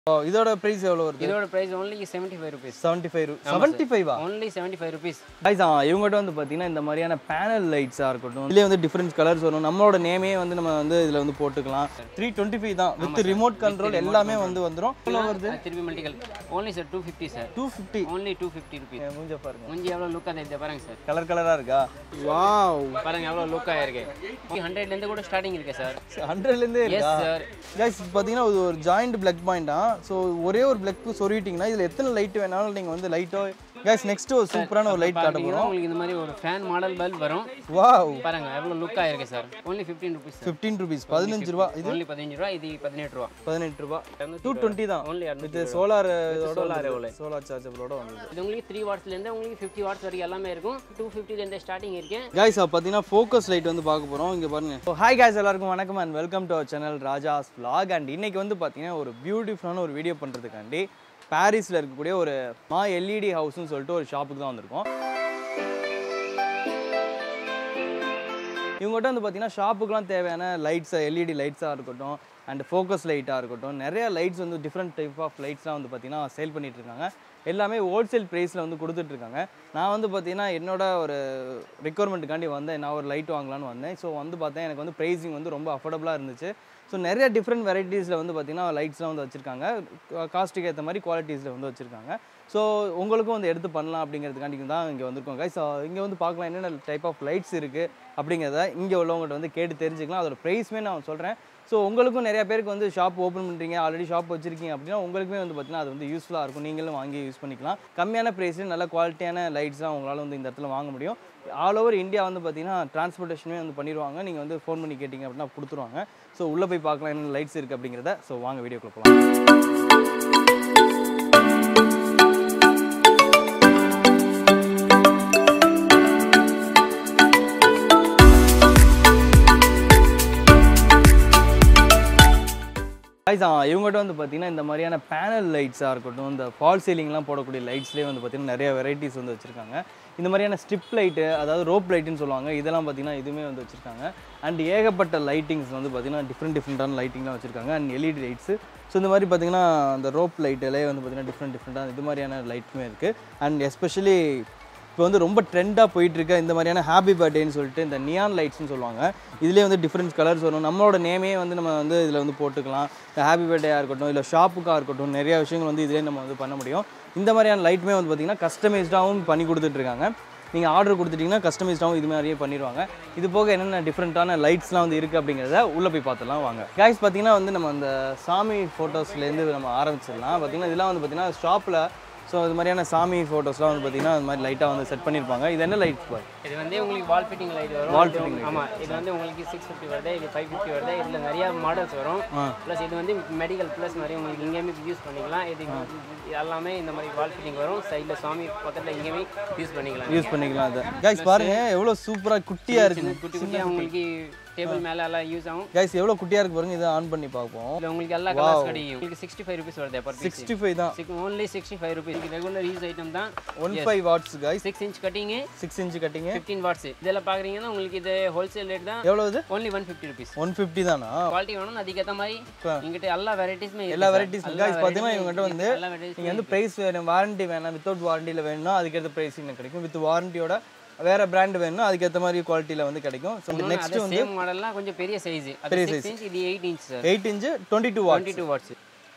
ஓ இதோட பிரைஸ் எவ்வளோ வருது இதோட price only seventy five rupees seventy five seventy ஃபைவா only seventy five rupees guys இவங்ககிட்ட வந்து பார்த்தீங்கன்னா இந்த மாதிரியான பேனல் லைட்ஸாக இருக்கட்டும் இதுலேயே வந்து டிஃப்ரெண்ட் கலர்ஸ் வரும் நம்மளோட நேமே வந்து நம்ம வந்து இதில் வந்து போட்டுக்கலாம் த்ரீ டுவெண்ட்டி ஃபைவ் தான் வித் ரிமோட் கண்ட்ரோல் எல்லாமே வந்து வந்துடும் எவ்வளோ வருது திருப்பி மல்டிகல் only sir two fifty sir two fifty only two fifty rupees மூஞ்ச பாருங்க கொஞ்சம் எவ்வளோ லுக் அதை இதை பாருங்க சார் கலர் கலராக இருக்கா வாவ் பாருங்க எவ்வளோ லுக்காக இருக்கு ஹண்ட்ரட்லேருந்து கூட ஸ்டார்டிங் இருக்கு சார் ஹண்ட்ரட்லேருந்தே எஸ் இருக்கா சார் கைஸ் பார்த்தீங்கன்னா இது ஒரு ஜாயிண்ட் பிளக் பாயிண்டா ஸோ ஒரே ஒரு பிளக் சொருவிட்டிங்கன்னா இதில் எத்தனை லைட் வேணாலும் நீங்கள் வந்து லைட்டோ கைஸ் நெக்ஸ்ட் ஒரு சூப்பரான ஒரு லைட் காட்ட போகிறோம் உங்களுக்கு இந்த மாதிரி ஒரு ஃபேன் மாடல் பல்ப் வரும் வாவ் பாருங்க எவ்வளோ லுக்காக இருக்கு sir only fifteen rupees fifteen rupees பதினஞ்சு ரூபா இது ஒன்லி பதினஞ்சு ரூபா இது பதினெட்டு ரூபா பதினெட்டு ரூபா டூ டுவெண்ட்டி தான் ஒன்லி வித் சோலார் solar எவ்வளவு? சோலார் சார்ஜபிளோட வந்தது இது உங்களுக்கு த்ரீ வாட்ஸ்லேருந்து உங்களுக்கு ஃபிஃப்டி வாட்ஸ் வரைக்கும் எல்லாமே இருக்கும் டூ ஃபிஃப்டிலேருந்து ஸ்டார்டிங் இருக்கு கைஸ் பார்த்தீங்கன்னா ஃபோக்கஸ் லைட் வந்து பார்க்க போகிறோம் இங்கே பாருங்க ஸோ ஹாய் guys எல்லாருக்கும் வணக்கம் and welcome to our channel Raja's vlog and இன்னைக்கு வந்து பார்த்தீங்கன்னா ஒரு பியூட்டிஃபுல்லான ஒரு வீடியோ பண்ணுறதுக்காண்டி பாரிஸில் இருக்கக்கூடிய ஒரு மா எல்இடி ஹவுஸ்னு சொல்லிட்டு ஒரு ஷாப்புக்கு தான் வந்திருக்கோம் இவங்ககிட்ட வந்து பார்த்தீங்கன்னா ஷாப்புக்குலாம் தேவையான லைட்ஸ் எல்இடி லைட்ஸாக இருக்கட்டும் அண்ட் ஃபோக்கஸ் லைட்டாக இருக்கட்டும் நிறைய லைட்ஸ் வந்து டிஃப்ரெண்ட் டைப் ஆஃப் லைட்ஸ்லாம் வந்து பார்த்தீங்கன்னா சேல் பண்ணிட்டு இருக்காங்க எல்லாமே ஹோல்சேல் ப்ரைஸில் வந்து கொடுத்துட்ருக்காங்க நான் வந்து பார்த்தீங்கன்னா என்னோட ஒரு ரெக்குவயர்மெண்ட்டுக்காண்டி வந்தேன் நான் ஒரு லைட் வாங்கலான்னு வந்தேன் ஸோ வந்து பார்த்தேன் எனக்கு வந்து ப்ரைஸிங் வந்து ரொம்ப அஃபோர்டபுளாக இருந்துச்சு ஸோ நிறைய டிஃப்ரெண்ட் வெரைட்டிஸில் வந்து பார்த்தீங்கன்னா லைட்ஸ்லாம் வந்து வச்சுருக்காங்க காஸ்ட்டுக்கு ஏற்ற மாதிரி குவாலிட்டிஸில் வந்து வச்சுருக்காங்க ஸோ உங்களுக்கும் வந்து எடுத்து பண்ணலாம் அப்படிங்கிறதுக்காண்டி தான் இங்கே வந்திருக்கோம் கைஸ் இங்கே வந்து பார்க்கலாம் என்னென்ன டைப் ஆஃப் லைட்ஸ் இருக்குது அப்படிங்கிறத இங்கே உள்ளவங்கள்ட்ட வந்து கேட்டு தெரிஞ்சுக்கலாம் அதோட ப்ரைஸுமே நான் சொல்கிறேன் ஸோ உங்களுக்கும் நிறைய பேருக்கு வந்து ஷாப் ஓப்பன் பண்ணுறீங்க ஆல்ரெடி ஷாப் வச்சிருக்கீங்க அப்படின்னா உங்களுக்குமே வந்து பார்த்தீங்கன்னா அது வந்து யூஸ்ஃபுல்லாக இருக்கும் நீங்களும் வாங்கி யூஸ் பண்ணிக்கலாம் கம்மியான ப்ரைஸில் நல்ல குவாலிட்டியான லைட்ஸ்லாம் உங்களால் வந்து இந்த இடத்துல வாங்க முடியும் ஆல் ஓவர் இந்தியா வந்து பார்த்தீங்கன்னா டிரான்ஸ்போர்ட்டேஷனே வந்து பண்ணிடுவாங்க நீங்கள் வந்து ஃபோன் பண்ணி கேட்டிங்க அப்படின்னா கொடுத்துருவாங்க ஸோ உள்ளே போய் பார்க்கலாம் என்னென்ன லைட்ஸ் இருக்குது அப்படிங்கிறத ஸோ வாங்க வீடியோக்குள்ள போகலாம் கைஸ் இவங்ககிட்ட வந்து பார்த்தீங்கன்னா இந்த மாதிரியான பேனல் லைட்ஸாக இருக்கட்டும் இந்த ஃபால் சீலிங்லாம் போடக்கூடிய லைட்ஸ்லேயே வந்து பார்த்தீங்கன்னா நிறைய வெரைட்டிஸ் வந்து வச்சுருக்காங்க இந்த மாதிரியான ஸ்ட்ரிப் லைட்டு அதாவது ரோப் லைட்டுன்னு சொல்லுவாங்க இதெல்லாம் பார்த்தீங்கன்னா இதுவுமே வந்து வச்சுருக்காங்க அண்ட் ஏகப்பட்ட லைட்டிங்ஸ் வந்து பார்த்தீங்கன்னா டிஃப்ரெண்ட் டிஃப்ரெண்ட்டான லைட்டிங்லாம் வச்சுருக்காங்க அண்ட் எல்இடி லைட்ஸு ஸோ இந்த மாதிரி பார்த்தீங்கன்னா அந்த ரோப் லைட்டிலே வந்து பார்த்தீங்கன்னா டிஃப்ரெண்ட் டிஃப்ரெண்ட்டான இது மாதிரியான லைட்டுமே இருக்குது அண்ட் எஸ்பெஷலி இப்போ வந்து ரொம்ப ட்ரெண்டாக போயிட்டு இருக்க இந்த மாதிரியான ஹாப்பி பர்த்டேன்னு சொல்லிட்டு இந்த நியான் லைட்ஸ்னு சொல்லுவாங்க இதுலேயே வந்து டிஃப்ரெண்ட் கலர்ஸ் வரும் நம்மளோட நேமே வந்து நம்ம வந்து இதில் வந்து போட்டுக்கலாம் இந்த ஹாப்பி பர்த்டேயாக இருக்கட்டும் இல்லை ஷாப்புக்காக இருக்கட்டும் நிறைய விஷயங்கள் வந்து இதிலே நம்ம வந்து பண்ண முடியும் இந்த மாதிரியான லைட்டுமே வந்து பார்த்திங்கன்னா கஸ்டமைஸ்டாகவும் பண்ணி கொடுத்துட்ருக்காங்க நீங்கள் ஆர்டர் கொடுத்துட்டிங்கன்னா கஸ்டமைஸ்டாகவும் இது மாதிரியே பண்ணிடுவாங்க இது போக என்னென்ன டிஃப்ரெண்ட்டான லைட்ஸ்லாம் வந்து இருக்குது அப்படிங்கிறத உள்ளே போய் பார்த்துலாம் வாங்க கைஸ் பார்த்தீங்கன்னா வந்து நம்ம அந்த சாமி ஃபோட்டோஸ்லேருந்து நம்ம ஆரம்பிச்சிடலாம் பார்த்தீங்கன்னா இதெல்லாம் வந்து பார்த்திங்கன்னா ஷாப்பில் ஸோ இது மாதிரியான சாமி ஃபோட்டோஸ்லாம் வந்து பார்த்தீங்கன்னா அது மாதிரி லைட்டாக வந்து செட் பண்ணியிருப்பாங்க இது என்ன லைட் பாய் இது வந்து உங்களுக்கு வால் ஃபிட்டிங் லைட் வரும் Wall இது fitting உங்க- ஆமா இது வந்து உங்களுக்கு சிக்ஸ் ஃபிஃப்டி வருது இது ஃபைவ் ஃபிஃப்டி வருது இதில் நிறைய மாடல்ஸ் வரும் ப்ளஸ் இது வந்து மெடிக்கல் ப்ளஸ் மாதிரி உங்களுக்கு இங்கேயுமே யூஸ் பண்ணிக்கலாம் இது இது எல்லாமே இந்த மாதிரி வால் ஃபிட்டிங் வரும் சைடில் சாமி பக்கத்தில் இங்கேயுமே யூஸ் பண்ணிக்கலாம் யூஸ் பண்ணிக்கலாம் அது கைஸ் பாருங்க எவ்வளோ சூப்பராக குட்டியாக இருக்குது குட்டி குட்டியாக உங்களுக்கு டேபிள் மேலே எல்லாம் யூஸ் ஆகும் கைஸ் எவ்வளோ குட்டியாக இருக்கு பாருங்க இதை ஆன் பண்ணி பார்ப்போம் இதில் உங்களுக்கு எல்லா கலர்ஸ் கிடைக்கும் உங்களுக்கு சிக்ஸ்டி ஃபைவ் ருபீஸ் வருது பர் சிக்ஸ் சிக்ஸ்டி ஃபைவ் தான் only sixty five rupees regular use item தான் one five watts guys six inch cutting six inch கட்டிங்க ஃபிஃப்டீன் வாட்ஸ் இதெல்லாம் பார்க்குறீங்கன்னா உங்களுக்கு இது ஹோல்சேல் ரேட் தான் எவ்வளோ இது only one fifty rupees one fifty தானா குவாலிட்டி வேணும் அதுக்கேற்ற மாதிரி எங்கிட்ட எல்லா வெரைட்டிஸுமே எல்லா வெரைட்டிஸ் கைஸ் பார்த்தீங்கன்னா இவங்ககிட்ட வந்து எல்லா வெரைட்டிஸ் நீங்கள் வந்து ப்ரைஸ் வேணும் வாரண்டி வேணாம் வித்தவுட் வாரண்டியில் வேணும்னா அதுக்கேற்ற ப்ரைஸிங் கிடைக்கும் வித் வாரண்டியோட வேற பிராண்ட் வேணும்னா அதுக்கேற்ற மாதிரி குவாலிட்டியில் வந்து கிடைக்கும் ஸோ நெக்ஸ்ட் அது சேம் மாடல்லாம் கொஞ்சம் பெரிய சைஸ் அது சிக்ஸ் இன்ச் இது eight inch sir eight inch twenty two watt twenty two watts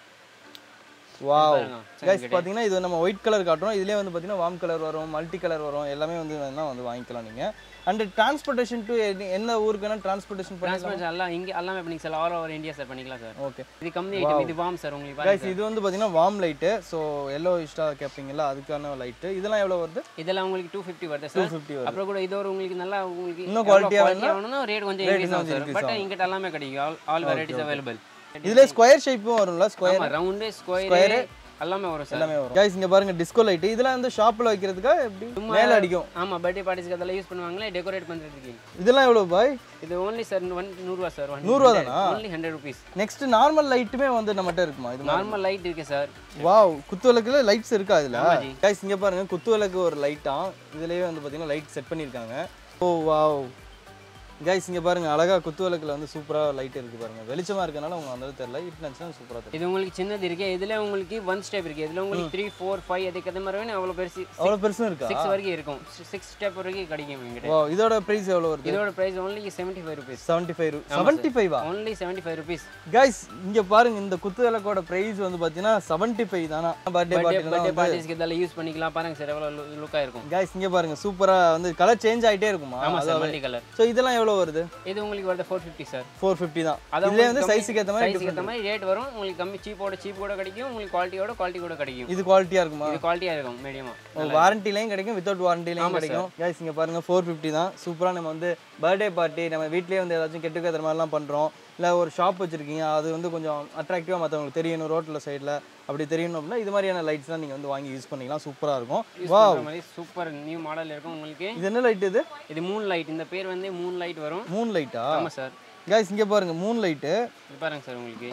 wow பாருங்க, கைஸ் பார்த்தீங்கன்னா இது நம்ம ஒயிட் கலர் காட்டுறோம் இதுலேயே வந்து பார்த்தீங்கன்னா வார்ம் கலர் வரும் மல்டி கலர் வரும் எல்லாமே வந்து வேணா வந்து வாங்கிக்கலாம் நீங்கள் அண்ட் டிரான்ஸ்போர்ட்டேஷன் டு என்ன ஊருக்கு வேணால் டிரான்ஸ்போர்ட்டேஷன் பண்ணி டிரான்ஸ்பரன்ஸ் எல்லாம் இங்கே எல்லாமே பண்ணிக்கலாம் sir all over India sir பண்ணிக்கலாம் சார் ஓகே இது கம்மி ஐட்டம் இது வாம் சார் உங்களுக்கு பாருங்க கைஸ் இது வந்து பார்த்தீங்கன்னா வார்ம் லைட்டு ஸோ எல்லோ இஷ்டாக கேட்பீங்கல்ல அதுக்கான லைட்டு இதெல்லாம் எவ்வளோ வருது இதெல்லாம் உங்களுக்கு டூ ஃபிஃப்டி வருது டூ சார் ஃபிஃப்டி வருது அப்புறம் கூட இது ஒரு உங்களுக்கு நல்லா உங்களுக்கு இன்னும் quality ஆ குவாலிட்டி வேணும்னா ரேட் கொஞ்சம் இன்க்ரீஸ் ஆகும் சார் பட் இங்கிட்ட எல்லாமே கிடைக்கும் ஆல் ஆல் வெரைட்டிஸ் அவைலபிள் இதில் ஸ்கொயர் ஷேப்பும் வரும்ல ஸ்கொயர் ஆமா ரவுண்டு ஸ்கொயர் எல்லாமே வரும் சார் எல்லாமே வரும் கைஸ் இங்கே பாருங்க டிஸ்கோ லைட்டு இதெல்லாம் வந்து ஷாப்பில் வைக்கிறதுக்கா எப்படி மேலே அடிக்கும் ஆமா பர்த்டே பார்ட்டிஸ்க்கு அதெல்லாம் யூஸ் பண்ணுவாங்களே டெக்கரேட் பண்ணுறதுக்கு இதெல்லாம் எவ்வளோ பாய் இது ஓன்லி சார் ஒன் நூறுரூவா சார் நூறுரூவா தானா only hundred rupees next normal லைட்டுமே வந்து நம்மகிட்ட இருக்குமா இது நார்மல் லைட் இருக்கு சார் வாவ் குத்து விளக்குல லைட்ஸ் இருக்கா இதுல ஆமாஜி. கைஸ் இங்க பாருங்க குத்து விளக்கு ஒரு லைட்டா இதுலயே வந்து பாத்தீங்கன்னா லைட் செட் பண்ணிருக்காங்க ஓ வாவ் கைஸ் இங்க பாருங்க அழகா குத்து விளக்குல வந்து சூப்பரா லைட் இருக்கு பாருங்க வெளிச்சமா இருக்கனால உங்களுக்கு அந்த அளவுக்கு தெரியல இருந்துச்சுன்னா சூப்பரா தெரியும் இது உங்களுக்கு சின்னது இருக்கு இதுல உங்களுக்கு ஒன் ஸ்டெப் இருக்கு இதுல உங்களுக்கு த்ரீ ஃபோர் ஃபைவ் அதுக்கு ஏற்ற மாதிரி வேணும் அவ்வளோ பெருசு அவ்வளவு பெருசும் இருக்கா சிக்ஸ் வரைக்கும் இருக்கும் சிக்ஸ் ஸ்டெப் வரைக்கும் கிடைக்கும் எங்கிட்ட ஓ இதோட பிரைஸ் எவ்வளவு வருது இதோட price only seventy five rupees seventy five seventy ஃபைவா only seventy five rupees guys இங்க பாருங்க இந்த குத்து விளக்கோட பிரைஸ் வந்து பாத்தீங்கன்னா செவன்ட்டி ஃபைவ் தானா பர்த்டே பர்த்டே பார்ட்டி பார்ட்டிஸ்க்கு இதெல்லாம் யூஸ் பண்ணிக்கலாம் பாருங்க சார் எவ்வளோ லுக்காக இருக்கும் கைஸ் இங்க பாருங்க சூப்பரா வந்து கலர் சேஞ்ச் ஆயிட்டே இருக்குமா ஆமா சார் மல்டி கலர் ஸோ இதெல்லாம் எவ்வளவு வருது இது உங்களுக்கு வருது four fifty sir four fifty தான் அதான் இதுலேயே வந்து உங்களுக்கு சைஸுக்கு ஏற்ற மாதிரி சைஸுக்கு ஏற்ற மாதிரி ரேட் வரும் உங்களுக்கு கம்மி சீப்போட சீப் கூட கிடைக்கும் உங்களுக்கு குவாலிட்டியோட குவாலிட்டி கூட கிடைக்கும் இது குவாலிட்டியா இருக்குமா இது குவாலிட்டியாக இருக்கும் மீடியமாக வாரண்டிலையும் கிடைக்கும் வித்தவுட் வாரண்டிலையும் கிடைக்கும் கைஸ் இங்க பாருங்க ஃபோர் ஃபிஃப்டி தான் சூப்பரா நம்ம வந்து பர்த்டே பார்ட்டி நம்ம வீட்லயே வந்து ஏதாச்சும் கெட்டு கத்துற மாதிரிலாம் பண்றோம் இல்ல ஒரு ஷாப் வச்சிருக்கீங்க அது வந்து கொஞ்சம் அட்ராக்டிவா மத்தவங்களுக்கு தெரியணும் ரோட்ல சைடுல அப்படி தெரியணும் அப்படின்னா இது மாதிரியான லைட்ஸ்லாம் நீங்க வந்து வாங்கி யூஸ் பண்ணிக்கலாம் சூப்பரா இருக்கும் வா மாதிரி சூப்பர் நியூ மாடல் இருக்கும் உங்களுக்கு இது என்ன லைட் இது இது மூன் லைட் இந்த பேர் வந்து மூன் லைட் வரும் மூன் லைட்டா ஆமாம் சார் கைஸ் இங்க பாருங்க மூன் லைட்டு இது பாருங்க சார் உங்களுக்கு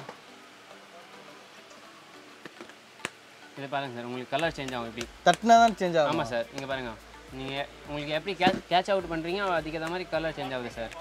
இது பாருங்க சார் உங்களுக்கு கலர் சேஞ்ச் ஆகும் எப்படி தட்டினா தான் சேஞ்ச் ஆகும் ஆமாம் சார் இங்கே பாருங்க நீங்கள் உங்களுக்கு எப்படி கேட்ச் கேட்ச் அவுட் பண்ணுறீங்க அதுக்கு ஏற்ற மாதிரி கலர் சேஞ்ச் ஆகுது சார்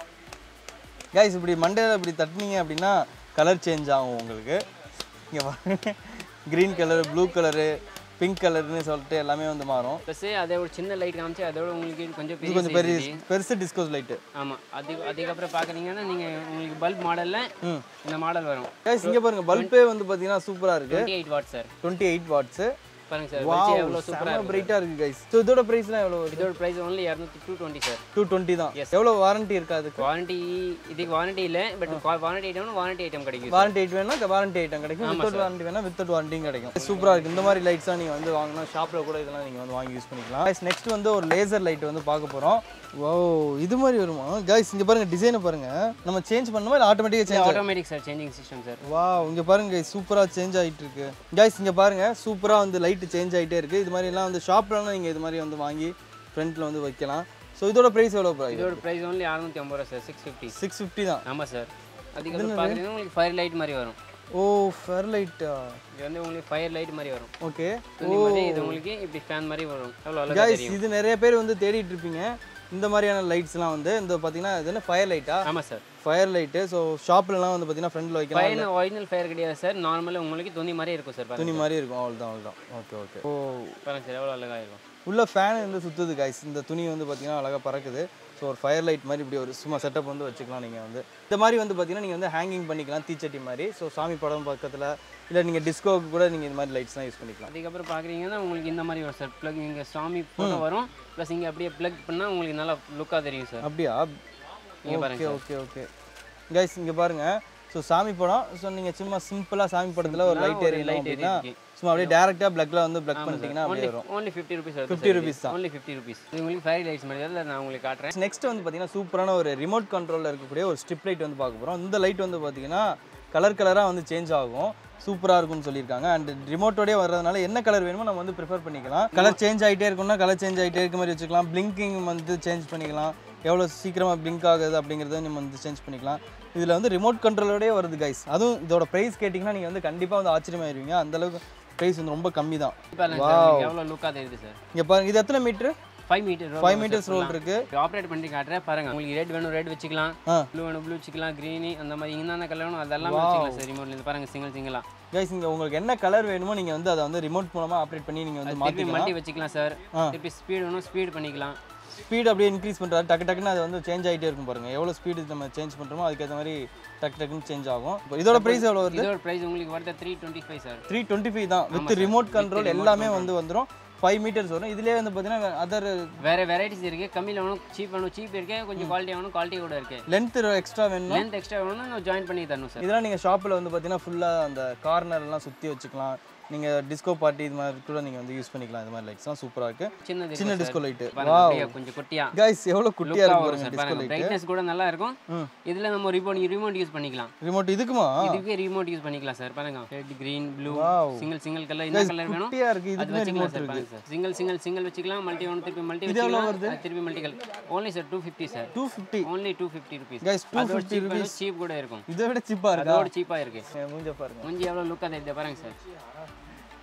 கைஸ் இப்படி மண்டையில் இப்படி தட்டினீங்க அப்படின்னா கலர் சேஞ்ச் ஆகும் உங்களுக்கு இங்கே பாருங்க green colour blue colour pink கலர்னு சொல்லிட்டு எல்லாமே வந்து மாறும் ப்ளஸ் அதே ஒரு சின்ன லைட் காமிச்சு அதோட உங்களுக்கு கொஞ்சம் இது பெரிய கொஞ்சம் பெரிய பெருசு டிஸ்கோஸ் லைட்டு ஆமாம் அது அதுக்கப்புறம் பார்க்குறீங்கன்னா நீங்கள் உங்களுக்கு பல்ப் மாடலில் ம் இந்த மாடல் வரும் கைஸ் இங்கே பாருங்க பல்பே வந்து பார்த்தீங்கன்னா சூப்பராக இருக்குது twenty eight watt sir twenty eight watts பாருங்க சார் வா வெளிச்சம் எவ்வளோ சூப்பராக செம்ம பிரைட்டாக இருக்குது கைஸ் ஸோ இதோட ப்ரைஸ்லாம் எவ்வளோ வருது இதோட ப்ரைஸ் ஒன்லி இரநூத்தி two twenty sir two twenty தான் எவ்வளோ வாரண்டி இருக்கா அதுக்கு வாரண்டி இதுக்கு வாரண்டி இல்லை பட் வாரண்டி ஐட்டம்னா வாரண்டி ஐட்டம் கிடைக்கும் வாரண்டி எயிட் வேணா வாரண்டி ஐட்டம் கிடைக்கும் வித்தவுட் வாரண்டி வேணா வித்தவுட் வாரண்டியும் கிடைக்கும் சூப்பராக இருக்குது இந்த மாதிரி லைட்ஸ்லாம் நீங்கள் வந்து வாங்கினா ஷாப்பில் கூட இதெல்லாம் நீங்கள் வந்து வாங்கி யூஸ் பண்ணிக்கலாம் நெக்ஸ்ட் வந்து ஒரு லேசர் லைட் வந்து பார்க்க போகிறோம் ஓ இது மாதிரி வருமா கைஸ் இங்கே பாருங்க டிசைனை பாருங்க நம்ம சேஞ்ச் பண்ணுமா இல்லை ஆட்டோமேட்டிக்காக change automatic sir changing system sir வா இங்கே பாருங்க guys சூப்பராக சேஞ்ச் ஆகிட்டு இருக்கு கைஸ் இங்கே பாருங்க சூப்பராக வந்து லைட் சேஞ்ச் ஆகிட்டே இருக்கு இது மாதிரிலாம் வந்து ஷாப்லலாம் நீங்கள் இது மாதிரி வந்து வாங்கி ஃப்ரண்ட்டில் வந்து வைக்கலாம் ஸோ இதோட ப்ரைஸ் எவ்வளோ ப்ரைஸ் இதோட ப்ரைஸ் ஒன்லி அறுநூத்தி ஐம்பது ரூபா sir six fifty six fifty தான் ஆமாம் சார் அதுக்கப்புறம் பார்க்குறீங்கன்னா உங்களுக்கு ஃபயர் லைட் மாதிரி வரும் ஓ ஃபேர் லைட்டா இது வந்து உங்களுக்கு ஃபயர் லைட் மாதிரி வரும் ஓகே துணி மாதிரி இது உங்களுக்கு இப்படி ஃபேன் மாதிரி வரும் எவ்வளோ அழகா கைஸ் தெரியும் இது நிறைய பேர் வந்து தேடிட்டு இருப்பீங்க இந்த மாதிரியான லைட்ஸ்லாம் வந்து இந்த பார்த்தீங்கன்னா இது என்ன ஃபயர் லைட்டா ஆமாம் சார் ஃபயர் லைட்டு ஸோ ஷாப்லலாம் வந்து பார்த்தீங்கன்னா ஃப்ரண்டில் வைக்கலாம் ஃபயர் ஒரிஜினல் ஃபயர் கிடையாது சார் நார்மலாக உங்களுக்கு துணி மாதிரி இருக்கும் சார் பாருங்க துணி மாதிரி இருக்கும் அவ்வளோதான் அவ்வளோதான் ஓகே ஓகே ஓ பாருங்க சார் எவ்வளோ அழகா இருக்கும் உள்ள ஃபேன் வந்து சுற்றுது கைஸ் இந்த துணி வந்து பார்த்தீங்கன்னா அழகாக பறக்குது ஸோ ஒரு ஃபயர் லைட் மாதிரி இப்படி ஒரு சும்மா செட்டப் வந்து வச்சுக்கலாம் நீங்கள் வந்து இந்த மாதிரி வந்து பார்த்தீங்கன்னா நீங்கள் வந்து ஹேங்கிங் பண்ணிக்கலாம் தீச்சட்டி மாதிரி ஸோ சாமி படம் பக்கத்தில் இல்லை நீங்கள் டிஸ்கோவுக்கு கூட நீங்கள் இந்த மாதிரி லைட்ஸ்லாம் யூஸ் பண்ணிக்கலாம் அதுக்கப்புறம் பார்க்குறீங்கன்னா உங்களுக்கு இந்த மாதிரி வரும் சார் ப்ளக் இங்கே சாமி ஃபோட்டோ வரும் ப்ளஸ் இங்கே அப்படியே ப்ளக் பண்ணால் உங்களுக்கு நல்லா லுக்காக தெரியும் சார் அப்படியா இங்க ஓகே ஓகே ஓகே கைஸ் இங்கே பாருங்க ஸோ சாமி படம் ஸோ நீங்கள் சும்மா சிம்பிளாக சாமி படத்தில் ஒரு லைட் எரியணும் light அப்படின்னா எரியுது. சும்மா அப்படியே டேரெக்டாக ப்ளக்கில் வந்து ப்ளக் பண்ணிட்டீங்கன்னா அப்படியே வரும் ஓன்லி ஃபிஃப்டி ருபீஸ் வருது ஃபிஃப்டி ருபீஸ் தான் ஓன்லி ஃபிஃப்டி ருபீஸ் இது உங்களுக்கு ஃபயர் லைட்ஸ் மாதிரி தான் நான் உங்களுக்கு காட்டுறேன் நெக்ஸ்ட் வந்து பார்த்தீங்கன்னா சூப்பரான ஒரு ரிமோட் கண்ட்ரோலில் இருக்கக்கூடிய ஒரு ஸ்ட்ரிப் லைட் வந்து பார்க்க போகிறோம் இந்த லைட் வந்து பார்த்தீங்கன்னா கலர் கலராக வந்து சேஞ்ச் ஆகும் சூப்பராக இருக்கும்னு சொல்லியிருக்காங்க அண்ட் ரிமோட்டோடய வர்றதுனால என்ன கலர் வேணுமோ நம்ம வந்து ப்ரிஃபர் பண்ணிக்கலாம் கலர் சேஞ்ச் ஆகிட்டே இருக்கும்னா கலர் சேஞ்ச் ஆகிட்டே இருக்க மாதிரி வச்சுக்கலாம் பிளிங்கிங் வந்து சேஞ்ச் பண்ணிக்கலாம் எவ்வளோ சீக்கிரமாக பிளிங்க் ஆகுது அப்படிங்கிறத நம்ம வந்து சேஞ்ச் பண்ணிக்கலாம் இதில் வந்து ரிமோட் கண்ட்ரோலோடய வருது கைஸ் அதுவும் இதோட ப்ரைஸ் கேட்டிங்கன்னா நீங்கள் வந்து கண்டிப்பாக வந்து ஆச்சரியமாயிருவீங்க அந்தளவுக்கு ப்ரைஸ் வந்து ரொம்ப கம்மி தான் பாருங்க சார் உங்களுக்கு எவ்வளோ லுக்காக தெரியுது சார் இங்கே பாருங்க இது எத்தனை meter five meter five meters roll இருக்குது ஆப்ரேட் பண்ணி காட்டுறேன் பாருங்க உங்களுக்கு ரெட் வேணும் ரெட் வச்சுக்கலாம் ஆ. ப்ளூ வேணும் ப்ளூ வச்சுக்கலாம் க்ரீன் அந்த மாதிரி என்னென்ன கலர் வேணும் அதெல்லாம் வச்சுக்கலாம் சார் ரிமோட்ல இருந்து பாருங்க சிங்கிள் சிங்கிளா கைஸ் இங்கே உங்களுக்கு என்ன கலர் வேணுமோ நீங்கள் வந்து அதை வந்து ரிமோட் மூலமாக ஆப்ரேட் பண்ணி நீங்கள் வந்து திருப்பி மாற்றிக்கலாம் மல்டி வச்சுக்கலாம் சார் ஆ. திருப்பி ஸ்பீடு வேணும் ஸ்பீட் பண்ணிக்கலாம் ஸ்பீட் அப்படியே இன்க்ரீஸ் பண்ணுறாரு டக்கு டக்குன்னு அது வந்து சேஞ்ச் ஆகிட்டே இருக்கும் பாருங்க எவ்வளோ ஸ்பீடு நம்ம சேஞ்ச் பண்ணுறோமோ அதுக்கேற்ற மாதிரி டக்கு டக்குன்னு சேஞ்ச் ஆகும் இப்போ இதோட ப்ரைஸ் எவ்வளோ வருது இதோட ப்ரைஸ் உங்களுக்கு வருது three twenty five sir three twenty five தான் வித் ரிமோட் கண்ட்ரோல் எல்லாமே வந்து வந்துடும் ஃபைவ் மீட்டர்ஸ் வரும் இதுலேயே வந்து பார்த்தீங்கன்னா அதர் வேற வெரைட்டிஸ் இருக்கு கம்மியில் வேணும் சீப் வேணும் சீப் இருக்கு கொஞ்சம் குவாலிட்டி வேணும் குவாலிட்டி கூட இருக்கு லென்த் எக்ஸ்ட்ரா வேணும் லென்த் எக்ஸ்ட்ரா வேணும் நான் ஜாயின் பண்ணி தரணும் சார் இதெல்லாம் நீங்கள் ஷாப்பில் வந்து பார்த்தீங்கன்னா ஃபுல்லாக அந்த கார்னர் எல்லாம் சுற்றி வச்சுக்கலாம் நீங்கள் டிஸ்கோ பார்ட்டி இது மாதிரி கூட நீங்கள் வந்து யூஸ் பண்ணிக்கலாம் இந்த மாதிரி லைட்ஸ்லாம் சூப்பராக இருக்குது சின்னது சின்ன டிஸ்கோ லைட்டு பாருங்க அப்படியே கொஞ்சம் குட்டியா கைஸ் எவ்வளோ குட்டியாக லுக்காக இருக்கு வரும் பாருங்க சார் டிஸ்கோ பாருங்க லைட் பிரைட்னஸ் கூட நல்லா இருக்கும் ம். இதுல நம்ம ரிமோட் ரிமோட் யூஸ் பண்ணிக்கலாம் ரிமோட் இதுக்குமா இதுக்கே ரிமோட் யூஸ் பண்ணிக்கலாம் சார் பாருங்க red green blue Wow. Single single colour என்ன கலர் வேணும் குட்டியாக இருக்குது அது இதுக்குமே வச்சுக்கலாம் ரிமோட் சார் இருக்கு பாருங்க சார் சிங்கிள் சிங்கிள் சிங்கிள் வச்சுக்கலாம் மல்டி ஒன்று திருப்பி மல்டி இது எவ்வளோ வச்சுக்கலாம் அது திருப்பி multi colour only sir two fifty sir two fifty only two fifty rupees guys two அதோட ஃபிஃப்டி சீப் ருபீஸ் சீப் கூட இருக்கும் இதை விட சீப்பாக இருக்கா அதோட சீப்பாக இருக்கு என் மூஞ்ச பாருங்க கொஞ்சம் எவ்வளோ லுக்காக தெரியுது பாருங்க சார்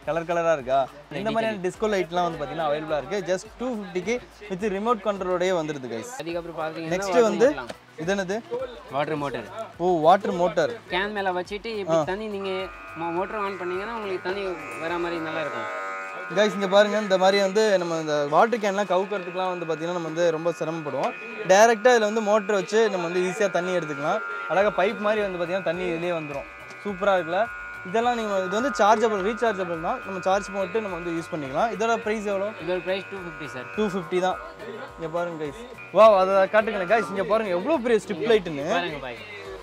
கலர் கலராக இருக்கா இந்த மாதிரியான டிஸ்கோ லைட்லாம் வந்து பார்த்தீங்கன்னா அவைலபிளாக இருக்குது ஜஸ்ட் டூ ஃபிஃப்டிக்கு வித் ரிமோட் கண்ட்ரோலோடயே வந்துடுது கைஸ் அதுக்கப்புறம் பார்த்தீங்கன்னா நெக்ஸ்ட் வந்து இது என்னது water motor oh water motor can மேலே வச்சுட்டு இப்படி தண்ணி நீங்கள் மோட்டர் ஆன் பண்ணீங்கன்னா உங்களுக்கு தண்ணி வர மாதிரி நல்லா இருக்கும் கைஸ் இங்கே பாருங்க இந்த மாதிரி வந்து நம்ம இந்த வாட்டர் கேன்லாம் கவுக்கிறதுக்குலாம் வந்து பார்த்தீங்கன்னா நம்ம வந்து ரொம்ப சிரமப்படுவோம் டேரெக்டாக இதில் வந்து மோட்டர் வச்சு நம்ம வந்து ஈஸியாக தண்ணி எடுத்துக்கலாம் அழகாக பைப் மாதிரி வந்து பார்த்தீங்கன்னா தண்ணி இதுலேயே வந்துடும் சூப்பராக இருக்குல்ல இதெல்லாம் நீங்கள் இது வந்து சார்ஜபிள் ரீசார்ஜபிள் தான் நம்ம சார்ஜ் போட்டு நம்ம வந்து யூஸ் பண்ணிக்கலாம் இதோட ப்ரைஸ் எவ்வளோ இதோட price two fifty sir two fifty தான் இங்கே பாருங்க கைஸ் வா அதை காட்டுங்க கைஸ் இங்கே பாருங்க எவ்வளோ பெரிய ஸ்ட்ரிப் லைட்டுன்னு பாருங்க பாய்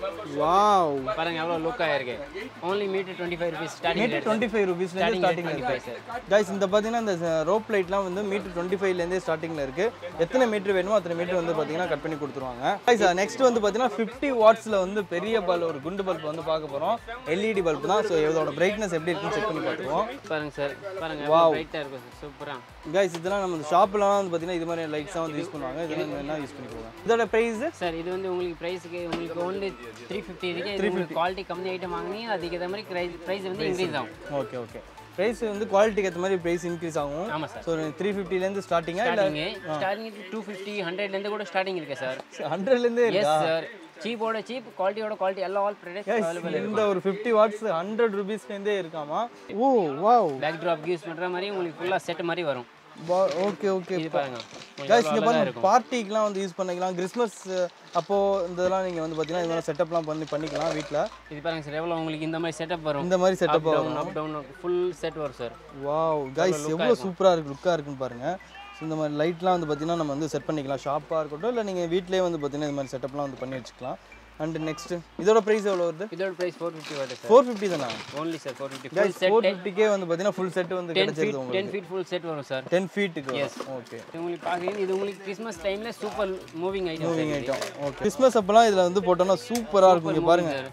வாவ் பாருங்க எவ்வளோ லுக்காக இருக்கு only meter twenty five rupees starting meter twenty five ருபீஸ்லேருந்து ஸ்டார்டிங் இருக்கு கைஸ் இந்த பார்த்தீங்கன்னா இந்த ரோப் லைட்லாம் வந்து மீட்டர் டுவெண்ட்டி ஃபைவ்லேருந்தே ஸ்டார்டிங்கில் இருக்குது எத்தனை மீட்டர் வேணுமோ அத்தனை மீட்டர் வந்து பார்த்தீங்கன்னா கட் பண்ணி கொடுத்துருவாங்க கைஸ் நெக்ஸ்ட் வந்து பார்த்தீங்கன்னா ஃபிஃப்டி வாட்ஸில் வந்து பெரிய பல்ப் ஒரு குண்டு பல்ப் வந்து பார்க்க போகிறோம் எல்இடி பல்ப் தான் ஸோ இதோட பிரைட்னஸ் எப்படி இருக்குன்னு செக் பண்ணி பார்த்துருவோம் பாருங்க சார் பாருங்க எவ்வளோ பிரைட்டாக இருக்கும் சார் சூப்பராக கைஸ் இதெல்லாம் நம்ம ஷாப்லாம் வந்து பார்த்தீங்கன்னா இது மாதிரி லைட்ஸ்லாம் வந்து யூஸ் பண்ணுவாங்க இதெல்லாம் என்ன யூஸ் பண்ணிக்குவாங்க இதோட ப்ரைஸ் சார் இது வந்து உங்களுக்கு ப்ரைஸுக்கு உங்களுக்கு ஒன்லி த்ரீ ஃபிஃப்டி இருக்கு இது உங்களுக்கு குவாலிட்டி கம்மி ஐட்டம் வாங்கினீங்க அதுக்கு ஏற்ற மாதிரி ப்ரைஸ் ப்ரைஸ் வந்து இன்க்ரீஸ் ஆகும் ஓகே ஓகே ப்ரைஸ் வந்து குவாலிட்டிக்கு ஏற்ற மாதிரி ப்ரைஸ் இன்க்ரீஸ் ஆகும் ஆமாம் சார் ஸோ த்ரீ ஃபிஃப்டிலேருந்து ஸ்டார்டிங்காக இல்லை ஸ்டார்டிங்கு ஸ்டார்டிங் டூ ஃபிஃப்டி ஹண்ட்ரட்லேருந்து கூட ஸ்டார்டிங் இருக்கு சார் ஹண்ட்ரட்லேருந்தே எஸ் சார் சீப்போட சீப் குவாலிட்டியோட குவாலிட்டி எல்லா ஆல் ப்ரைஸ் அவைலபிள் இந்த ஒரு ஃபிஃப்டி வாட்ஸ் ஹண்ட்ரட் ருபீஸ்லேருந்தே இருக்காமா oh wow backdrop use பண்ணுற மாதிரி உங்களுக்கு ஃபுல்லாக செட் மாதிரி வரும் ஓகே ஓகே இது பாருங்க உங்களுக்கு கைஸ் இங்கே எவ்வளவு அழகா பாருங்க பார்ட்டிக்கெலாம் வந்து யூஸ் பண்ணிக்கலாம் கிறிஸ்மஸ் அப்போ இந்த இதெல்லாம் நீங்கள் வந்து பார்த்தீங்கன்னா இது மாதிரி செட்டப்லாம் பண்ணி பண்ணிக்கலாம் வீட்டில் இது பாருங்க சார் எவ்வளோ உங்களுக்கு இந்த மாதிரி செட்டப் வரும் இந்த மாதிரி setup down up down full set வரும் சார் வாவ் கைஸ் எவ்வளோ சூப்பராக இருக்கு லுக்காக இருக்குன்னு பாருங்க ஸோ இந்த மாதிரி லைட்லாம் வந்து பார்த்தீங்கன்னா நம்ம வந்து செட் பண்ணிக்கலாம் ஷாப்பாக இருக்கட்டும் இல்லை நீங்கள் வீட்டிலேயே வந்து பார்த்தீங்கன்னா இந்த மாதிரி செட்டப்லாம் வந்து பண்ணி வச்சுக்கலாம் அண்ட் நெக்ஸ்ட் இதோட ப்ரைஸ் எவ்வளோ வருது இதோட ப்ரைஸ் ஃபோர் ஃபிஃப்டி வருது சார் ஃபோர் ஃபிஃப்டி தானே only sir four fifty full guys set four ஃபிஃப்டிக்கே வந்து பார்த்தீங்கன்னா ஃபுல் செட் வந்து டென் கிடைச்சிருது ஃபீட் உங்களுக்கு டென் ஃபீட் ஃபுல் செட் வரும் சார் டென் ஃபீட்டுக்கு ஓகே இது உங்களுக்கு பார்க்குறீங்க இது உங்களுக்கு கிறிஸ்மஸ் டைமில் super moving item moving item okay Christmas அப்போலாம் இதில் வந்து போட்டோம்னா சூப்பராக இருக்கும் இங்கே பாருங்க சார்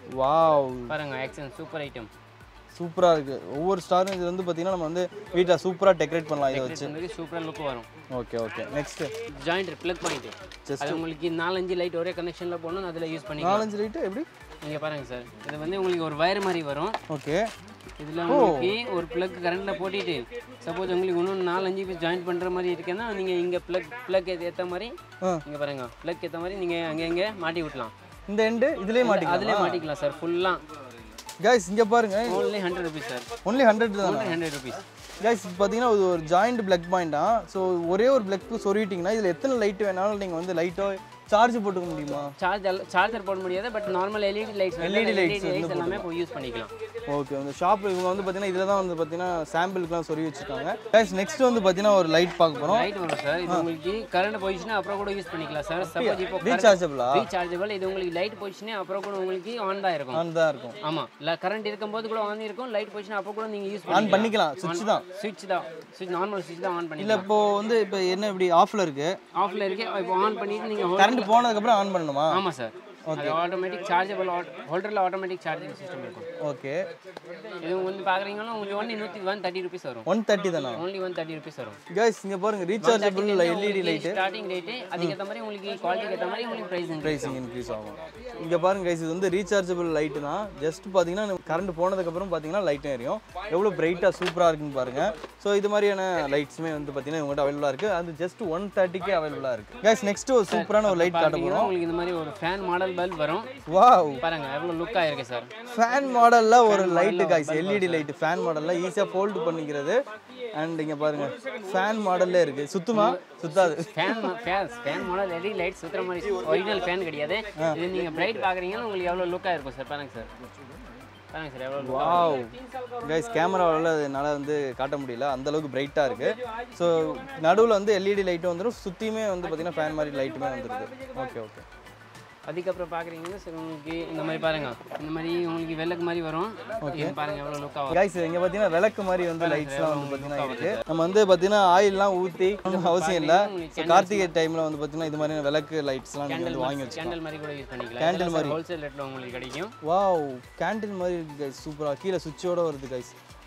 வாவ் பாருங்க ஆக்சன் சூப்பர் ஐட்டம் சூப்பராக இருக்கு ஒவ்வொரு ஸ்டாரும் இது வந்து பார்த்தீங்கன்னா நம்ம வந்து வீட்டில் சூப்பராக டெக்கரேட் பண்ணலாம் இதை வச்சு வந்து சூப்பராக லுக் வரும் okay okay next joint plug point Just- அது உங்களுக்கு நாலஞ்சு லைட் ஒரே கனெக்ஷனில் போடணும் அதில் யூஸ் பண்ணிக்கலாம் நாலஞ்சு லைட்டு எப்படி இங்கே பாருங்க சார் இது வந்து உங்களுக்கு ஒரு வயர் மாதிரி வரும் ஓகே இதில் உங்களுக்கு ஒரு ப்ளக் கரண்ட்டில் போட்டுட்டு சப்போஸ் உங்களுக்கு இன்னும் நாலஞ்சு பீஸ் ஜாயின் பண்ணுற மாதிரி இருக்குன்னா நீங்கள் இங்கே ப்ளக் ப்ளக் ஏற்ற மாதிரி ஆ. இங்கே பாருங்க ப்ளக் ஏற்ற மாதிரி நீங்கள் அங்கே இங்கே மாட்டி விட்டலாம் இந்த எண்டு இதுலேயே மாட்டிக்கலாம் அதிலே மாட்டிக்கலாம் சார் ஃபுல்லாக கைஸ் இங்கே பாருங்க only hundred rupees sir only hundred தான் ஓன்லி ஹண்ட்ரட் ருபீஸ் கைஸ் பார்த்தீங்கன்னா இது ஒரு ஜாயிண்ட் பிளக் பாயிண்டா ஸோ ஒரே ஒரு பிளக் சொருவிட்டிங்கன்னா இதில் எத்தனை லைட் வேணாலும் நீங்கள் வந்து லைட்டோ சார்ஜ் போட்டுக்க முடியுமா சார்ஜ் சார்ஜர் போட முடியாது but normal LED lights LED lights LED lights எல்லாமே இப்போ யூஸ் பண்ணிக்கலாம் ஓகே அந்த ஷாப் இவங்க வந்து பார்த்தீங்கன்னா இதில் தான் வந்து பார்த்தீங்கன்னா சாம்பிளுக்குலாம் சொருவி வச்சுருக்காங்க கைஸ் நெக்ஸ்ட் வந்து பார்த்தீங்கன்னா ஒரு லைட் பார்க்க போகிறோம் லைட் வரும் சார் இது உங்களுக்கு கரண்ட் போயிடுச்சுன்னா அப்புறம் கூட யூஸ் பண்ணிக்கலாம் சார் சப்போஸ் இப்போ ரீசார்ஜபிளா ரீசார்ஜபிள் இது உங்களுக்கு லைட் போயிடுச்சுன்னா அப்புறம் கூட உங்களுக்கு ஆன் தான் இருக்கும் ஆன் தான் இருக்கும் ஆமா இல்ல கரண்ட் இருக்கும்போது கூட ஆன் இருக்கும் லைட் போயிடுச்சுன்னா அப்போ கூட நீங்க யூஸ் ஆன் பண்ணிக்கலாம் சுவிட்ச் தான் சுவிட்ச் தான் சுவிட்ச் நார்மல் சுவிட்ச் தான் ஆன் இல்லை பண்ணிக்கலாம் இப்போ வந்து இப்போ என்ன இப்படி ஆஃப்ல இருக்கு ஆஃப்ல இருக்கு இப்போ ஆன் பண்ணிட்டு நீங்க hold- கரண்ட் போனதுக்கப்புறம் ஆன் பண்ணணுமா ஆமா சார் அது ஆட்டோமேட்டிக் சார்ஜபிள் ஹோல்டரில் ஆட்டோமேட்டிக் சார்ஜிங் சிஸ்டம் இருக்கும் ஓகே இது வந்து பாக்குறீங்கன்னா உங்களுக்கு ஒன்லி நூற்றி ஒன் தேர்ட்டி ருபீஸ் வரும் ஒன் தேர்ட்டி தானா ஒன்லி ஒன் தேர்ட்டி ருபீஸ் வரும் கைஸ் இங்கே பாருங்க rechargeable LED light starting rate அதுக்கேற்ற மாதிரி உங்களுக்கு குவாலிட்டிக்கு ஏற்ற மாதிரி உங்களுக்கு ப்ரைஸ் ப்ரைஸிங் இன்க்ரீஸ் ஆகும் இங்கே பாருங்க கைஸ் இது வந்து ரீசார்ஜபிள் லைட்டு தான் ஜஸ்ட் பார்த்தீங்கன்னா கரண்ட் போனதுக்கப்புறம் பார்த்தீங்கன்னா லைட்டும் எரியும் எவ்வளோ பிரைட்டாக சூப்பராக இருக்குன்னு பாருங்க ஸோ இது மாதிரியான லைட்ஸுமே வந்து பார்த்தீங்கன்னா இவங்ககிட்ட அவைலபிளாக இருக்குது அது ஜஸ்ட் ஒன் தேர்ட்டிக்கே அவைலபிளாக இருக்குது கைஸ் நெக்ஸ்ட் ஒரு சூப்பரான ஒரு லைட் காட்ட பார்த்தீங்கன்னா போகிறோம் உங்களுக்கு இந்த மாதிரி ஒரு ஃபேன் மாடல் பல்ப் வரும் வாவ் பாருங்க எவ்வளோ லுக் ஆயிருக்கு சார் ஃபேன் மாடலில் ஒரு light guys LED light fan மாடலில் ஈஸியாக ஃபோல்டு பண்ணிக்கிறது அண்ட் இங்கே பாருங்க ஃபேன் மாடல்லே இருக்குது சுத்துமா சுத்தாது fan fan fan model LED light சுத்துற மாதிரி ஒரிஜினல் ஃபேன் கிடையாது இது நீங்க பிரைட் பாக்குறீங்கன்னா உங்களுக்கு எவ்வளவு லுக்கா இருக்கும் சார் பாருங்க சார் பாருங்க சார் எவ்வளவு look ஆ வாவ் கைஸ் கேமராவில் என்னால் வந்து காட்ட முடியல அந்த அளவுக்கு பிரைட்டாக இருக்குது ஸோ நடுவில் வந்து எல்இடி லைட்டும் வந்துடும் சுற்றியுமே வந்து பார்த்தீங்கன்னா ஃபேன் மாதிரி லைட்டுமே வந்துருது ஓகே ஓகே அதுக்கப்புறம் பாக்குறீங்கன்னா சார் உங்களுக்கு இந்த மாதிரி பாருங்க இந்த மாதிரி உங்களுக்கு விளக்கு மாதிரி வரும் இது பாருங்க எவ்வளவு லுக் ஆகும் கைஸ் இங்கே பார்த்தீங்கன்னா விளக்கு மாதிரி வந்து லைட்ஸ்லாம் வந்து பார்த்தீங்கன்னா இருக்குது நம்ம வந்து பார்த்தீங்கன்னா ஆயில்லாம் ஊற்றி அவசியம் இல்லை ஸோ கார்த்திகை டைமில் வந்து பார்த்தீங்கன்னா இது மாதிரியான விளக்கு லைட்ஸ்லாம் நீங்கள் வந்து வாங்கி வச்சுக்கலாம் கேண்டல் மாதிரி கூட யூஸ் பண்ணிக்கலாம் Candle கேண்டில் மாதிரி ஹோல்சேல் ரேட்ல உங்களுக்கு கிடைக்கும் வாவ் கேண்டில் மாதிரி இருக்கு கைஸ் சூப்பராக கீழே சுவிட்சோட வருது கைஸ்